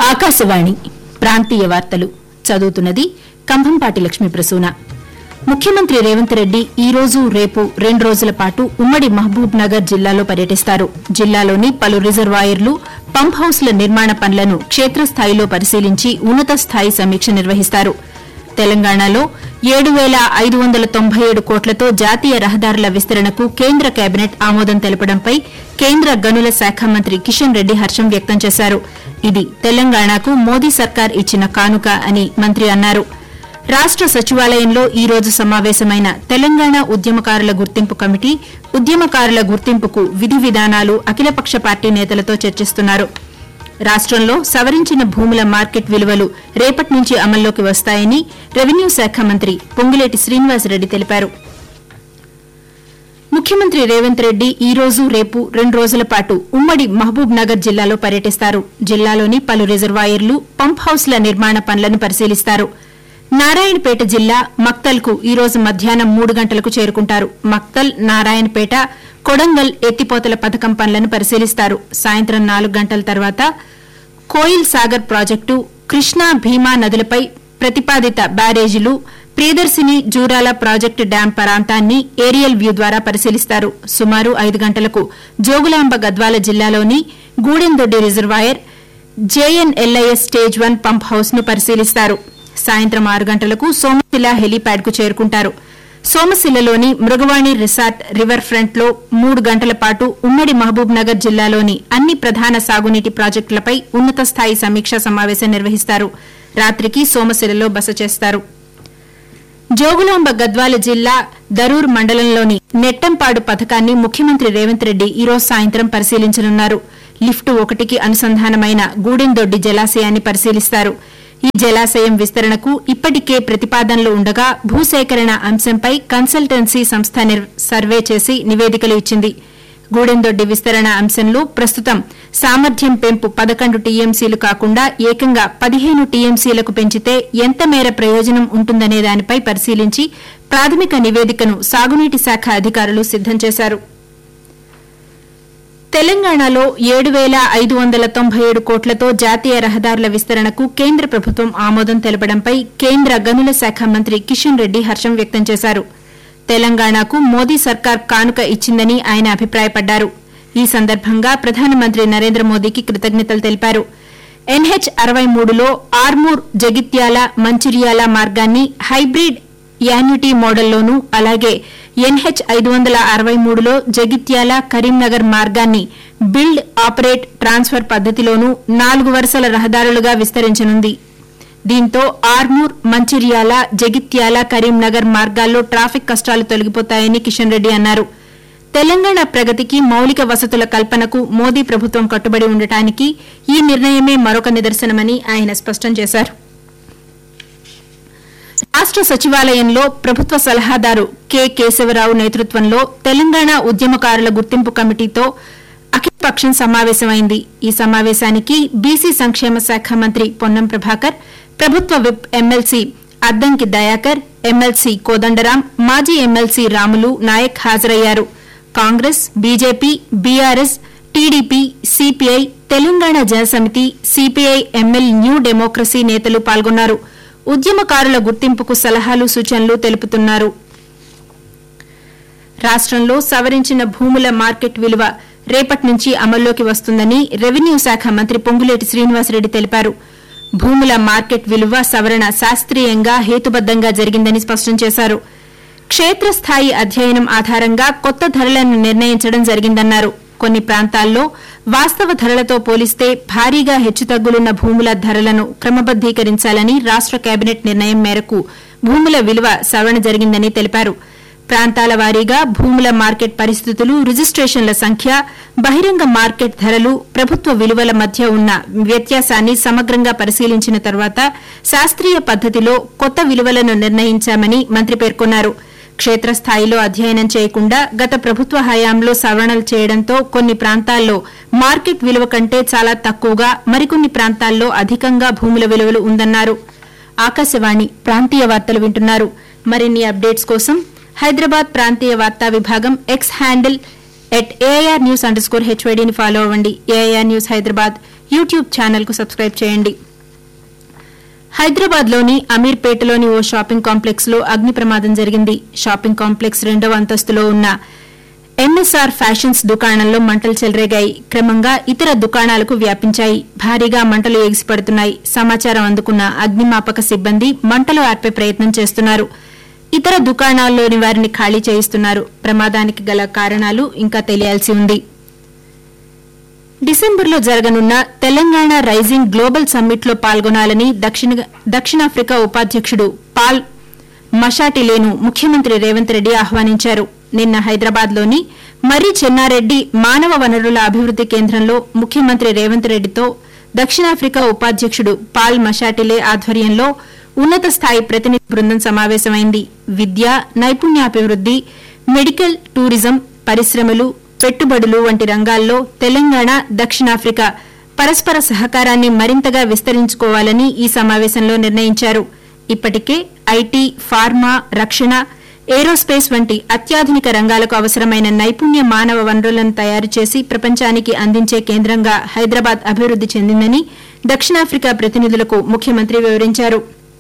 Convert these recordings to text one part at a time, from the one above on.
ఆకాశవాణి ప్రాంతీయ వార్తలు చదువుతున్నది కంభంపాటి లక్ష్మీ ప్రసూన ముఖ్యమంత్రి రేవంత్ రెడ్డి ఈ రోజు రేపు రెండు రోజుల పాటు ఉమ్మడి మహబూబ్ నగర్ జిల్లాలో పర్యటిస్తారు జిల్లాలోని పలు రిజర్వాయర్లు పంప్ హౌస్ల నిర్మాణ పనులను క్షేత్రస్థాయిలో పరిశీలించి ఉన్నత స్థాయి సమీక్ష నిర్వహిస్తారు తెలంగాణలో ఏడు పేల ఐదు వందల తొంభై ఏడు కోట్లతో జాతీయ రహదారుల విస్తరణకు కేంద్ర కేబినెట్ ఆమోదం తెలపడంపై కేంద్ర గనుల శాఖ మంత్రి కిషన్ రెడ్డి హర్షం వ్యక్తం చేశారు ఇది తెలంగాణకు మోదీ సర్కార్ ఇచ్చిన కానుక అని మంత్రి అన్నారు రాష్ట సచివాలయంలో ఈ రోజు సమావేశమైన తెలంగాణ ఉద్యమకారుల గుర్తింపు కమిటీ ఉద్యమకారుల గుర్తింపుకు విధి విధానాలు అఖిలపక్ష పార్టీ నేతలతో చర్చిస్తున్నారు రాష్టంలో సవరించిన భూముల మార్కెట్ విలువలు రేపటి నుంచి అమల్లోకి వస్తాయని రెవెన్యూ శాఖ మంత్రి పొంగులేటి శ్రీనివాసరెడ్డి తెలిపారు ముఖ్యమంత్రి రేవంత్ రెడ్డి ఈ రోజు రేపు రెండు రోజుల పాటు ఉమ్మడి మహబూబ్ నగర్ జిల్లాలో పర్యటిస్తారు జిల్లాలోని పలు రిజర్వాయర్లు పంప్ హౌస్ల నిర్మాణ పనులను పరిశీలిస్తారు నారాయణపేట జిల్లా మక్తల్కు ఈ రోజు మధ్యాహ్నం మూడు గంటలకు చేరుకుంటారు మక్తల్ నారాయణపేట కొడంగల్ ఎత్తిపోతల పథకం పనులను పరిశీలిస్తారు సాయంత్రం నాలుగు గంటల తర్వాత కోయిల్ సాగర్ ప్రాజెక్టు కృష్ణా భీమా నదులపై ప్రతిపాదిత బ్యారేజీలు ప్రియదర్శిని జూరాల ప్రాజెక్టు డ్యాం ప్రాంతాన్ని ఏరియల్ వ్యూ ద్వారా పరిశీలిస్తారు సుమారు ఐదు గంటలకు జోగులాంబ గద్వాల జిల్లాలోని Gudemdoddi reservoir JNLIS stage one pump house ను పరిశీలిస్తారు సాయంత్రం ఆరు గంటలకు సోమశిల హెలీప్యాడ్ కు చేరుకుంటారు సోమశిలలోని మృగవాణి రిసార్ట్ రివర్ ఫ్రంట్ లో మూడు గంటల పాటు ఉమ్మడి మహబూబ్ నగర్ జిల్లాలోని అన్ని ప్రధాన సాగునీటి ప్రాజెక్టులపై ఉన్నత స్థాయి సమీక్షా సమావేశం నిర్వహిస్తారు రాత్రికి సోమశిలలో బస చేస్తారు జోగులాంబ గద్వాల జిల్లా దరూర్ మండలంలోని నెట్టంపాడు పథకాన్ని ముఖ్యమంత్రి రేవంత్ రెడ్డి ఈ రోజు సాయంత్రం పరిశీలించనున్నారు లిఫ్ట్ ఒకటికి అనుసంధానమైన గూడెందొడ్డి జలాశయాన్ని పరిశీలిస్తారు ఈ జలాశయం విస్తరణకు ఇప్పటికే ప్రతిపాదనలు ఉండగా భూసేకరణ అంశంపై కన్సల్టెన్సీ సంస్థ నిర్- సర్వే చేసి నివేదికలు ఇచ్చింది గూడెందొడ్డి విస్తరణ అంశంలో ప్రస్తుతం సామర్థ్యం పెంపు పదకొండు టీఎంసీలు కాకుండా ఏకంగా పదిహేను టీఎంసీలకు పెంచితే ఎంత మేర ప్రయోజనం ఉంటుందనే దానిపై పరిశీలించి ప్రాథమిక నివేదికను సాగునీటి శాఖ అధికారులు సిద్దం చేశారు తెలంగాణలో ఏడు పేల ఐదు వందల తొంభై ఏడు కోట్లతో జాతీయ రహదారుల విస్తరణకు కేంద్ర ప్రభుత్వం ఆమోదం తెలపడంపై కేంద్ర గనుల శాఖ మంత్రి కిషన్ రెడ్డి హర్షం వ్యక్తం చేశారు తెలంగాణకు మోదీ సర్కార్ కానుక ఇచ్చిందని ఆయన అభిప్రాయపడ్డారు ఈ సందర్భంగా ప్రధానమంత్రి నరేంద్ర మోదీకి కృతజ్ఞతలు తెలిపారు ఎన్హెచ్ అరవై మూడులో ఆర్మూర్ జగిత్యాల మంచిర్యాల మార్గాన్ని హైబ్రిడ్ యాన్యుటీ మోడల్లోనూ అలాగే ఎన్హెచ్ ఐదు వందల అరవై మూడులో జగిత్యాల కరీంనగర్ మార్గాన్ని బిల్డ్ ఆపరేట్ ట్రాన్స్ఫర్ పద్దతిలోనూ నాలుగు వరుసల రహదారులుగా విస్తరించనుంది దీంతో ఆర్మూర్ మంచిర్యాల జగిత్యాల కరీంనగర్ మార్గాల్లో ట్రాఫిక్ కష్టాలు తొలగిపోతాయని కిషన్ రెడ్డి అన్నారు తెలంగాణ ప్రగతికి మౌలిక వసతుల కల్పనకు మోదీ ప్రభుత్వం కట్టుబడి ఉండటానికి ఈ నిర్ణయమే మరొక నిదర్శనమని ఆయన స్పష్టం చేశారు రాష్ట సచివాలయంలో ప్రభుత్వ సలహాదారు కె కేశవరావు నేతృత్వంలో తెలంగాణ ఉద్యమకారుల గుర్తింపు కమిటీతో అఖిలపక్షం సమావేశమైంది ఈ సమావేశానికి బీసీ సంక్షేమ శాఖ మంత్రి పొన్నం ప్రభాకర్ ప్రభుత్వ whip MLC Addanki Dayakar MLC Kodandaram మాజీ ఎమ్మెల్సీ రాములు నాయక్ హాజరయ్యారు Congress BJP BRS TDP CPI Telangana Janasamithi CPI ML new democracy నేతలు పాల్గొన్నారు ఉద్యమకారుల గుర్తింపుకు సలహాలు సూచనలు తెలుపుతున్నారు రాష్టంలో సవరించిన భూముల మార్కెట్ విలువ రేపటి నుంచి అమల్లోకి వస్తుందని రెవెన్యూ శాఖ మంత్రి పొంగులేటి శ్రీనివాసరెడ్డి తెలిపారు భూముల మార్కెట్ విలువ సవరణ శాస్త్రీయంగా హేతుబద్దంగా జరిగిందని స్పష్టం చేశారు క్షేత్రస్థాయి అధ్యయనం ఆధారంగా కొత్త ధరలను నిర్ణయించడం జరిగిందన్నారు కొన్ని ప్రాంతాల్లో వాస్తవ ధరలతో పోలిస్తే భారీగా హెచ్చుతగ్గులున్న భూముల ధరలను క్రమబద్దీకరించాలని రాష్ట కేబినెట్ నిర్ణయం మేరకు భూముల విలువ సవరణ జరిగిందని తెలిపారు ప్రాంతాల వారీగా భూముల మార్కెట్ పరిస్థితులు రిజిస్ట్రేషన్ల సంఖ్య బహిరంగ మార్కెట్ ధరలు ప్రభుత్వ విలువల మధ్య ఉన్న వ్యత్యాసాన్ని సమగ్రంగా పరిశీలించిన తర్వాత శాస్త్రీయ పద్దతిలో కొత్త విలువలను నిర్ణయించామని మంత్రి పేర్కొన్నారు క్షేత్రస్థాయిలో అధ్యయనం చేయకుండా గత ప్రభుత్వ హయాంలో సవరణలు చేయడంతో కొన్ని ప్రాంతాల్లో మార్కెట్ విలువ కంటే చాలా తక్కువగా మరికొన్ని ప్రాంతాల్లో అధికంగా భూముల విలువలు ఉందన్నారు ఆకాశవాణి ప్రాంతీయ వార్తలు వింటున్నారు మరిన్ని అప్డేట్స్ కోసం హైదరాబాద్ ప్రాంతీయ వార్తా విభాగం X handle at AIR news underscore స్కోర్ హెచ్వైడీని ఫాలో అవ్వండి AIR news Hyderabad YouTube channel కు సబ్స్క్రైబ్ చేయండి హైదరాబాద్ లోని అమీర్పేటలోని ఓ షాపింగ్ కాంప్లెక్స్ లో అగ్ని ప్రమాదం జరిగింది షాపింగ్ కాంప్లెక్స్ రెండవ అంతస్తులో ఉన్న ఎంఎస్ఆర్ ఫ్యాషన్స్ దుకాణంలో మంటలు చెలరేగాయి క్రమంగా ఇతర దుకాణాలకు వ్యాపించాయి భారీగా మంటలు ఎగిసిపడుతున్నాయి సమాచారం అందుకున్న అగ్నిమాపక సిబ్బంది మంటలు ఆర్పే ప్రయత్నం చేస్తున్నారు ఇతర దుకాణాల్లోని వారిని ఖాళీ చేయిస్తున్నారు ప్రమాదానికి గల కారణాలు ఇంకా తెలియాల్సి ఉంది డిసెంబర్లో జరగనున్న తెలంగాణ రైజింగ్ గ్లోబల్ సమ్మిట్లో పాల్గొనాలని దక్షిణ- దక్షిణాఫ్రికా ఉపాధ్యకుడు పాల్ మషాటిలేను ముఖ్యమంత్రి రేవంత్ రెడ్డి ఆహ్వానించారు నిన్న హైదరాబాద్లోని మర్రి చెన్నారెడ్డి మానవ వనరుల అభివృద్ది కేంద్రంలో ముఖ్యమంత్రి రేవంత్ రెడ్డితో దక్షిణాఫ్రికా ఉపాధ్యకుడు పాల్ మషాటిలే ఆధ్వర్యంలో ఉన్నత స్థాయి ప్రతినిధి బృందం సమావేశమైంది విద్య నైపుణ్యాభివృద్ది మెడికల్ టూరిజం పరిశ్రమలు పెట్టుబడులు వంటి రంగాల్లో తెలంగాణ దక్షిణాఫ్రికా పరస్పర సహకారాన్ని మరింతగా విస్తరించుకోవాలని ఈ సమావేశంలో నిర్ణయించారు ఇప్పటికే ఐటీ ఫార్మా రక్షణ ఏరోస్పేస్ వంటి అత్యాధునిక రంగాలకు అవసరమైన నైపుణ్య మానవ వనరులను తయారు చేసి ప్రపంచానికి అందించే కేంద్రంగా హైదరాబాద్ అభివృద్ది చెందిందని దక్షిణాఫ్రికా ప్రతినిధులకు ముఖ్యమంత్రి వివరించారు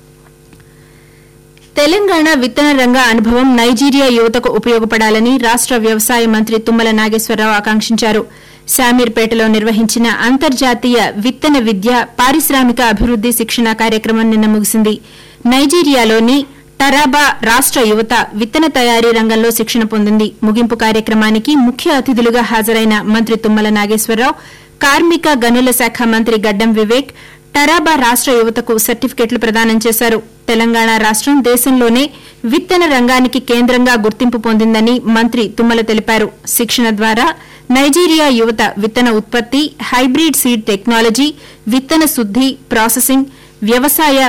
తెలంగాణ విత్తన రంగ అనుభవం నైజీరియా యువతకు ఉపయోగపడాలని రాష్ట వ్యవసాయ మంత్రి తుమ్మల నాగేశ్వరరావు ఆకాంక్షించారు శామీర్పేటలో నిర్వహించిన అంతర్జాతీయ విత్తన విద్య పారిశ్రామిక అభివృద్ది శిక్షణ కార్యక్రమం నిన్న ముగిసింది నైజీరియాలోని టరాబా రాష్ట యువత విత్తన తయారీ రంగంలో శిక్షణ పొందింది ముగింపు కార్యక్రమానికి ముఖ్య అతిథులుగా హాజరైన మంత్రి తుమ్మల నాగేశ్వరరావు కార్మిక గనుల శాఖ మంత్రి గడ్డం వివేక్ టరాబా రాష్ట యువతకు సర్టిఫికెట్లు ప్రదానం చేశారు తెలంగాణ రాష్టం దేశంలోనే విత్తన రంగానికి కేంద్రంగా గుర్తింపు పొందిందని మంత్రి తుమ్మల తెలిపారు శిక్షణ ద్వారా నైజీరియా యువత విత్తన ఉత్పత్తి హైబ్రిడ్ సీడ్ టెక్నాలజీ విత్తన శుద్ది ప్రాసెసింగ్ వ్యవసాయ